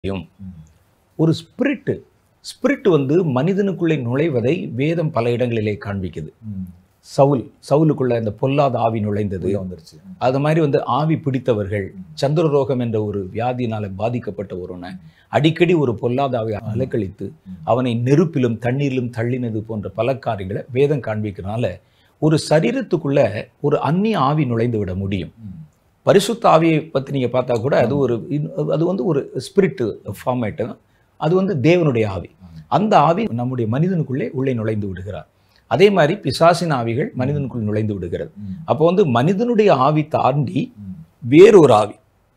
முடியும் ஒரு spirit spirit வந்து மனிதனுக்குள்ளே நுழைவதை வேதம் பல இடங்களிலே காண்பிக்குது சவுல் சவுலுக்குள்ள இந்த பொல்லாத ஆவி நுழைந்தது உள்ள வந்துருச்சு அது மாதிரி வந்து ஆவி பிடித்தவர்கள் சந்திரரோகம் என்ற ஒரு வியாதியினால பாதிக்கப்பட்ட ஒருவனை அடிக்கடி ஒரு பொல்லாத ஆவி அலக்கழித்து அவனை நெருப்பிலும் தண்ணீரிலும் தள்ளினது போன்ற பல காரியங்களை வேதம் காண்பிக்கிறனால ஒரு சரீரத்துக்குள்ள ஒரு அந்நிய ஆவி நுழைந்து விட முடியும் பரிசுத்த ஆவியை பற்றி நீங்கள் பார்த்தா கூட அது ஒரு இன்- அது வந்து ஒரு ஸ்பிரிட் ஃபார்மேட்டு அது வந்து தேவனுடைய ஆவி அந்த ஆவி நம்முடைய மனிதனுக்குள்ளே உள்ளே நுழைந்து விடுகிறார் அதே மாதிரி பிசாசின் ஆவிகள் மனிதனுக்குள் நுழைந்து விடுகிறது அப்போ வந்து மனிதனுடைய ஆவி தாண்டி வேறொரு ஆவி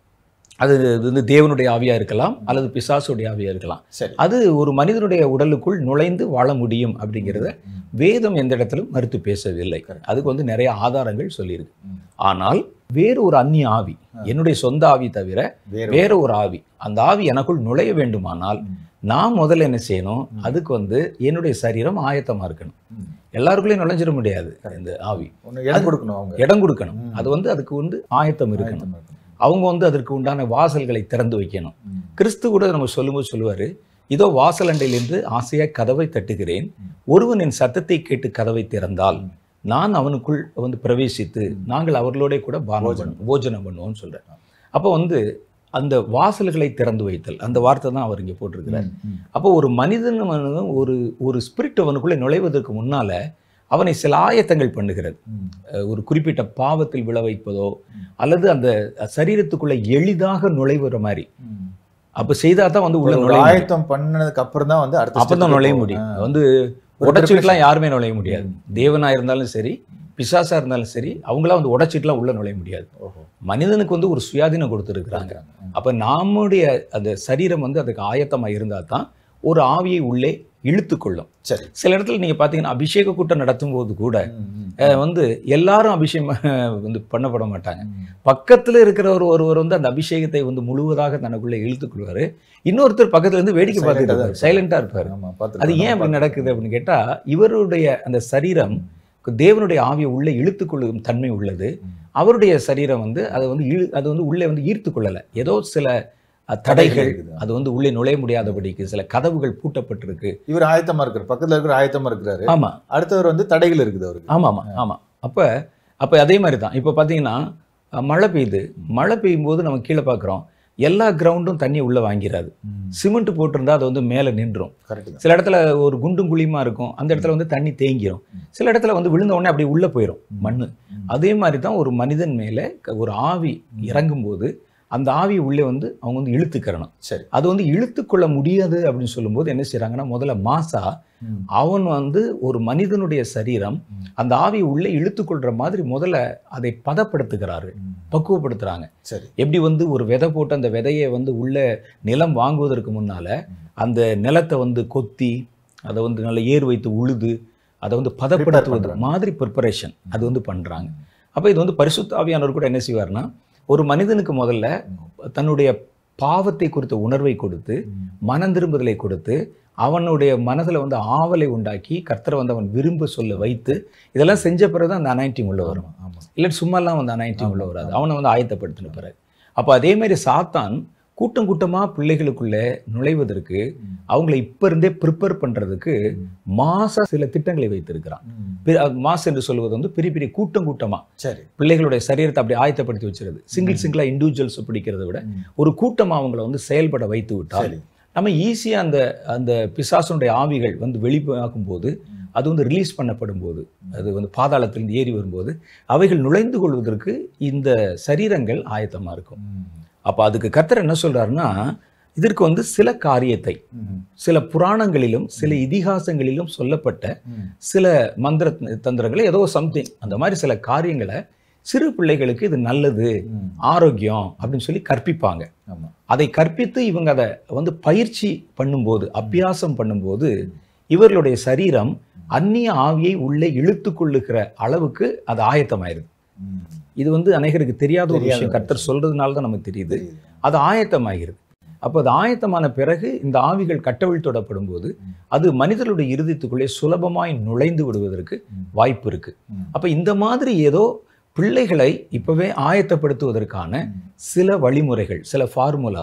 அது வந்து தேவனுடைய ஆவியா இருக்கலாம் அல்லது பிசாசுடைய ஆவியா இருக்கலாம் சரி அது ஒரு மனிதனுடைய உடலுக்குள் நுழைந்து வாழ முடியும் அப்படிங்கிறத வேதம் எந்த இடத்திலும் மறுத்து பேசவில்லை Correct. அதுக்கு வந்து நிறைய ஆதாரங்கள் சொல்லியிருக்கு ம். ஆனால் வேறு ஒரு அந்நிய ஆவி என்னுடைய சொந்த ஆவி தவிர வேற வேற ஒரு ஆவி அந்த ஆவி எனக்குள் நுழைய வேண்டுமானால் ம். நான் முதல்ல என்ன செய்யணும் அதுக்கு வந்து என்னுடைய சரீரம் ஆயத்தமா இருக்கணும் ம். எல்லாருக்குள்ளேயும் நுழைஞ்சிட முடியாது இந்த ஆவி ஒண்ணு இடம் கொடுக்கணும் அவங்க இடம் கொடுக்கணும் ம். அது வந்து அதுக்கு வந்து ஆயத்தம் இருக்கணும் ஆயத்தமா இருக்கணும். அவங்க வந்து அதற்கு உண்டான வாசல்களை திறந்து வைக்கணும் ம். கிறிஸ்து கூட நம்ம சொல்லும்போது சொல்லுவாரு இதோ வாசலண்டையில் என்று ஆசையா கதவை தட்டுகிறேன் ஒருவன் என் சத்தத்தை கேட்டு கதவை திறந்தால் நான் அவனுக்குள் வந்து பிரவேசித்து நாங்கள் அவர்களோட கூட பானம் போஜனம். பண்ணுவோம், போஜனம் பண்ணுவோம்னு சொல்றேன் அப்போ வந்து அந்த வாசல்களை திறந்து வைத்தல் அந்த வார்த்தை தான் அவர் இங்கே போட்டிருக்கிறார் ம். ம். அப்போ ஒரு மனிதன் அவனு ஒரு ஒரு ஸ்பிரிட் அவனுக்குள்ளே நுழைவதற்கு முன்னால அவனை சில ஆயத்தங்கள் பண்ணுகிறது ம். அஹ் ஒரு குறிப்பிட்ட பாவத்தில் விழ வைப்பதோ அல்லது அந்த சரீரத்துக்குள்ள எளிதாக நுழைவுற மாதிரி ம். அப்ப செய்தா தான் வந்து உள்ள ஒரு நுழைய முடியும். ஆயத்தம் பண்ணதுக்கு அப்புறம் தான் வந்து அடுத்த அப்பதான் step நுழைய போகும். முடியும் ஆ. வந்து ஒரு உடைச்சிட்டுலாம் யாருமே நுழைய முடியாது ம். தேவனா இருந்தாலும் சரி பிசாசா இருந்தாலும் சரி அவங்களாம் வந்து உடைச்சிட்டுலாம் உள்ள நுழைய முடியாது ஓஹோ. மனிதனுக்கு வந்து ஒரு சுயாதீனம் கொடுத்துருக்குறாங்க ம். அப்ப நம்முடைய அந்த சரீரம் வந்து அதுக்கு ஆயத்தமா இருந்தா தான் ஒரு ஆவியை உள்ளே இழுத்து கொள்ளும் சரி சில இடத்துல நீங்க பாத்தீங்கன்னா அபிஷேக கூட்டம் நடத்தும் போது கூட ம். ம். அஹ், வந்து எல்லாரும் அபிஷேகம் வந்து பண்ணப்பட மாட்டாங்க ம். பக்கத்துல இருக்கிற ஒரு ஒருவர் வந்து அந்த அபிஷேகத்தை வந்து முழுவதாக தனக்குள்ள இழுத்துக்கொள்வாரு இன்னொருத்தர் பக்கத்துல இருந்து வேடிக்கை Silent-ஆ தான் பார்த்துட்டு இருப்பாரு. சைலண்டா இருப்பாரு ஆமா, அது பார்த்திருக்கேன். ஏன் அப்படி நான் நடக்குது அப்படின்னு கேட்டா இவருடைய அந்த சரீரம் தேவனுடைய ஆவியை உள்ளே இழுத்துக்கொள்ளும் தன்மை உள்ளது ம். அவருடைய சரீரம் வந்து அதை வந்து இழு அது வந்து உள்ளே வந்து ஈர்த்து கொள்ளல ஏதோ சில அஹ், தடைகள் இருக்குது. அது வந்து உள்ளே நுழைய முடியாதபடிக்கு சில கதவுகள் பூட்டப்பட்டிருக்கு இவர் ஆயத்தமா இருக்கிறார் பக்கத்துல இருக்கிற ஆயத்தமா இருக்கிறாரு ஆமா அடுத்தவர் வந்து தடைகள் இருக்குது அவருக்கு ஆமா ஆமா ஆமா அப்ப அப்ப அதே மாதிரி தான் இப்போ பார்த்தீங்கன்னா அஹ், மழை பெய்யுது மழை பெய்யும் போது நம்ம கீழே பார்க்குறோம் எல்லா கிரவுண்டும் தண்ணி உள்ள வாங்கிடாது சிமெண்ட் போட்டிருந்தா அது வந்து மேலே நின்றும் கரெக்ட் தான் சில இடத்துல ஒரு குண்டும் குழியுமா இருக்கும் அந்த இடத்துல வந்து தண்ணி தேங்கிரும் சில இடத்துல வந்து விழுந்த உடனே அப்படியே உள்ள போயிடும் மண்ணு ம். அதே மாதிரி தான் ஒரு மனிதன் மேலே க- ஒரு ஆவி இறங்கும்போது அந்த ஆவி உள்ளே வந்து அவங்க வந்து இழுத்துக்கிறணும் சரி அது வந்து இழுத்துக்கொள்ள முடியாது அப்படின்னு சொல்லும்போது என்ன செய்றாங்கன்னா முதல்ல மாசா ம். அவன் வந்து ஒரு மனிதனுடைய சரீரம் ம். அந்த ஆவியை உள்ளே இழுத்துக்கொள்ற மாதிரி முதல்ல அதை பதப்படுத்துகிறாரு ம். பக்குவப்படுத்துறாங்க சரி எப்படி வந்து ஒரு விதை போட்டு அந்த விதையை வந்து உள்ள நிலம் வாங்குவதற்கு முன்னால அந்த நிலத்தை வந்து கொத்தி அதை வந்து நல்ல ஏர் வைத்து உழுது அதை வந்து பதப்படுத்துவது பண்றாங்க. மாதிரி ப்ரிப்பரேஷன் அது வந்து பண்றாங்க அப்போ இது வந்து பரிசுத்த ஆவியானவர் கூட என்ன செய்வார்னா ஒரு மனிதனுக்கு முதல்ல தன்னுடைய பாவத்தை குறித்த உணர்வை கொடுத்து ம். மனம் திரும்புதலை கொடுத்து அவனுடைய மனதில் வந்து ஆவலை உண்டாக்கி கர்த்தரை வந்து அவன் விரும்ப சொல்ல வைத்து இதெல்லாம் செஞ்ச பிறகு தான் அந்த அனாயிண்டிங் உள்ள வரும் ஆமா, ஆமா இல்லை சும்மாலாம் வந்து அனாயிண்டிங் உள்ள வராது அவனை வந்து ஆயத்தப்படுத்தின பிறகு அப்போ அதே மாதிரி சாத்தான் கூட்டம் கூட்டமாக பிள்ளைகளுக்குள்ளே நுழைவதற்கு ம். அவங்களை இப்போ இருந்தே ப்ரிப்பேர் பண்ணுறதுக்கு ம். மாச சில திட்டங்களை வைத்திருக்கிறான் ம். பெ- அது மாஸ் என்று சொல்வது வந்து பெரிய பெரிய கூட்டம் கூட்டமாக சரி பிள்ளைகளுடைய சரீரத்தை அப்படி ஆயத்தப்படுத்தி வச்சிருது சிங்கிள் சிங்கிளாக இண்டிவிஜுவல்ஸ் பிடிக்கிறத விட ம். ஒரு கூட்டமாக அவங்கள வந்து செயல்பட வைத்து விட்டால் சரி நம்ம ஈஸியாக அந்த அந்த பிசாசனுடைய ஆவிகள் வந்து வெளியாக்கும் போது அது வந்து ரிலீஸ் பண்ணப்படும் போது அது வந்து பாதாளத்திலிருந்து ஏறி வரும்போது அவைகள் நுழைந்து கொள்வதற்கு இந்த சரீரங்கள் ஆயத்தமாக இருக்கும் ம். அப்போ அதுக்கு கர்த்தர் என்ன சொல்றாருன்னா இதற்கு வந்து சில காரியத்தை ம். சில புராணங்களிலும் சில இதிகாசங்களிலும் சொல்லப்பட்ட ம். சில மந்திர தந்திரங்களை ஏதோ சம்திங் அந்த மாதிரி சில காரியங்களை சிறு பிள்ளைகளுக்கு இது நல்லது ம். ஆரோக்கியம் அப்படின்னு சொல்லி கற்பிப்பாங்க ஆமா அதை கற்பித்து இவங்க அதை வந்து பயிற்சி பண்ணும்போது அபியாசம் பண்ணும்போது இவர்களுடைய சரீரம் அந்நிய ஆவியை உள்ளே இழுத்து கொள்ளுகிற அளவுக்கு அது ஆயத்தமாயிருது ம். இது வந்து அநேகருக்கு தெரியாத ஒரு தெரியாத விஷயம் ஒரு கர்த்தர் சொல்றதுனால தான் நமக்கு தெரியுது தெரியுது. அது ஆயத்தமாகிறது அப்போ அது ஆயத்தமான பிறகு இந்த ஆவிகள் கட்டவிழ்த்தொடப்படும் போது அது மனிதர்களுடைய இருதயத்துக்குள்ளே சுலபமாய் நுழைந்து விடுவதற்கு ம். வாய்ப்பு இருக்கு ம். அப்போ இந்த மாதிரி ஏதோ பிள்ளைகளை இப்பவே ஆயத்தப்படுத்துவதற்கான ம். சில வழிமுறைகள் சில ஃபார்முலாஸ்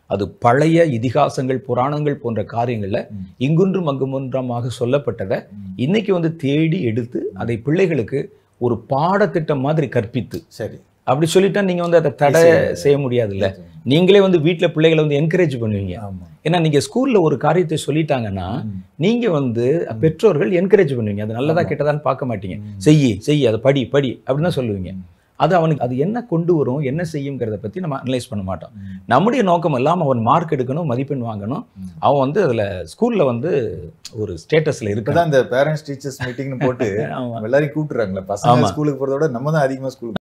அது பழைய இதிகாசங்கள் புராணங்கள் போன்ற காரியங்கள்ல ம். இங்குன்றும் அங்குமொன்றமாக சொல்லப்பட்டதை ம். இன்னைக்கு வந்து தேடி எடுத்து அதை பிள்ளைகளுக்கு ஒரு பாடத்திட்டம் மாதிரி கற்பித்து சரி அப்படி சொல்லிட்டா நீங்க வந்து அதை தடை செய்ய முடியாதுல்ல நீங்களே வந்து வீட்ல பிள்ளைகளை வந்து என்கரேஜ் பண்ணுவீங்க ஆமா ஏன்னா நீங்க ஸ்கூல்ல ஒரு காரியத்தை சொல்லிட்டாங்கன்னா ம். நீங்க வந்து பெற்றோர்கள் என்கரேஜ் பண்ணுவீங்க அது நல்லதா ஆமா. கெட்டதான்னு பார்க்க மாட்டீங்க ம். செய்யி செய்யி அதை படி படி அப்படின்னு தான் சொல்லுவீங்க ம். அது அவனுக்கு அது என்ன கொண்டு வரும் என்ன செய்யுங்கிறத பத்தி நம்ம அனலைஸ் பண்ண மாட்டோம் ம். நம்முடைய நோக்கம் எல்லாம் அவன் மார்க் எடுக்கணும் மதிப்பெண் வாங்கணும் ம். அவன் வந்து அதுல ஸ்கூல்ல வந்து ஒரு ஸ்டேட்டஸ்ல இருக்கான் இப்பதான் இந்த பேரண்ட்ஸ் டீச்சர்ஸ் மீட்டிங்னு போட்டு ஆமா எல்லாரையும் கூப்பிட்டுறாங்களே பசங்க ஆமா. ஸ்கூலுக்கு போறத விட நம்ம தான் அதிகமா ஸ்கூலுக்கு